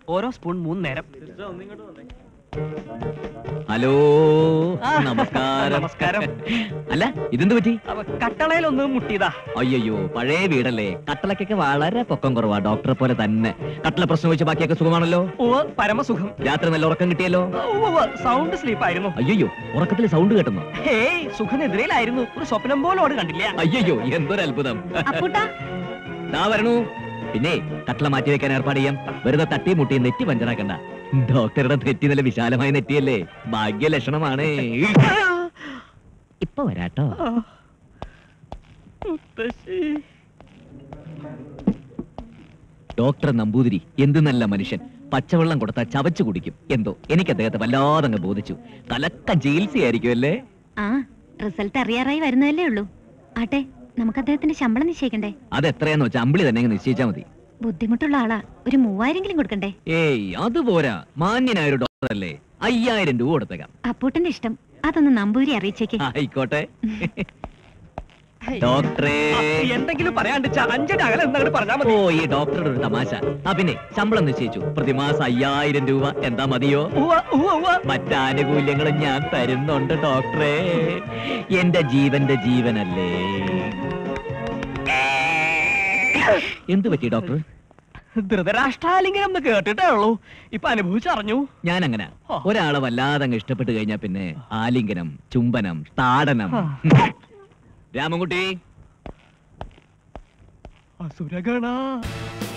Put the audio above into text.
ഓരോ സ്പൂൺ മൂന്ന് നേരം ഹലോ ആ, നമസ്കാരം നമസ്കാരം. അല്ല ഇതെന്ത് പറ്റി അവ കട്ടളയിലൊന്ന് മുട്ടിയതാ അയ്യോ പഴയ വീടല്ലേ കട്ടളക്കൊക്കെ വളരെ പൊക്കം കുറവാ ഡോക്ടറെ പോലെ തന്നെ കട്ടള പ്രശ്നം വെച്ച് ബാക്കിയൊക്കെ സുഖമാണല്ലോ ഓ പരമസുഖം രാത്രി നല്ല ഉറക്കം കിട്ടിയല്ലോ സൗണ്ട് സ്ലീപ്പ് ആയിരുന്നു അയ്യോ ഉറക്കത്തിൽ സൗണ്ട് കേട്ടുന്നു ഹേയ് സുഖനെതിരയിലായിരുന്നു ഒരു സ്വപ്നം പോലോട് കണ്ടില്ല അയ്യോ എന്തൊരു അത്ഭുതം അപ്പൂട്ടാ ദാ വരണു പിന്നെ കട്ടള മാറ്റി വെക്കാൻ ഏർപ്പാട് ചെയ്യാം വെറുതെ തട്ടി മുട്ടി നെറ്റി പഞ്ചറാക്കണ്ട ഡോക്ടറുടെ നെറ്റി നല്ല വിശാലമായ നെറ്റിയല്ലേ ഭാഗ്യലക്ഷണമാണ് ഇപ്പൊ വരാട്ടോ മുത്തശ്ശി. ഡോക്ടർ നമ്പൂതിരി എന്ത് നല്ല മനുഷ്യൻ പച്ചവെള്ളം കൊടുത്താൽ ചവച്ചു കുടിക്കും എന്തോ എനിക്ക് അദ്ദേഹത്തെ വല്ലാതെ അങ്ങ് ബോധിച്ചു കലക്ക ചികിത്സയായിരിക്കും അല്ലേ ആ റിസൾട്ട് അറിയാറായി വരുന്നതല്ലേ ഉള്ളൂ ആട്ടെ നമുക്ക് അദ്ദേഹത്തിന്റെ ശമ്പളം നിശ്ചയിക്കണ്ടേ അത് എത്രയാന്ന് വെച്ചാൽ അമ്പിളി തന്നെ അങ്ങ് നിശ്ചയിച്ചാൽ മതി ബുദ്ധിമുട്ടുള്ള ആളാ ഒരു മൂവായിരെങ്കിലും കൊടുക്കണ്ടേ ഏയ് അത് പോരാ മാന്യനായ ഒരു ഡോക്ടർ അല്ലേ അയ്യായിരം രൂപ കൊടുത്തേക്കാം അപ്പൂട്ടന്റെ ഇഷ്ടം അതൊന്ന് നമ്പൂരി അറിയിച്ചേക്ക് ആയിക്കോട്ടെ ഡോക്ടറേ ആ, എന്തെങ്കിലും പറയാണ്ട് അഞ്ചടി അകലെ എന്നങ്ങോട്ട് പറഞ്ഞാ ഓ മതി ഈ ഡോക്ടറുടെ ഒരു തമാശ ആ പിന്നെ ശമ്പളം നിശ്ചയിച്ചു പ്രതിമാസം അയ്യായിരം രൂപ എന്താ മതിയോ ഉവ്വ, ഉവ്വ, ഉവ്വ. മറ്റാനുകൂല്യങ്ങളും ഞാൻ തരുന്നുണ്ട് ഡോക്ടറെ എന്റെ ജീവന്റെ ജീവനല്ലേ എന്തു പറ്റി ഡോക്ടർ ധൃതരാഷ്ട്രാലിംഗനം എന്ന് കേട്ടിട്ടേ ഉള്ളൂ ഇപ്പൊ അനുഭവിച്ചറിഞ്ഞു ഞാൻ അങ്ങനെ ഓ. ഒരാളെ വല്ലാതെ അങ്ങ് ഇഷ്ടപ്പെട്ട് കഴിഞ്ഞാ പിന്നെ ആലിംഗനം ചുംബനം താടനം ആ. രാമൻകുട്ടി അസുരഗണ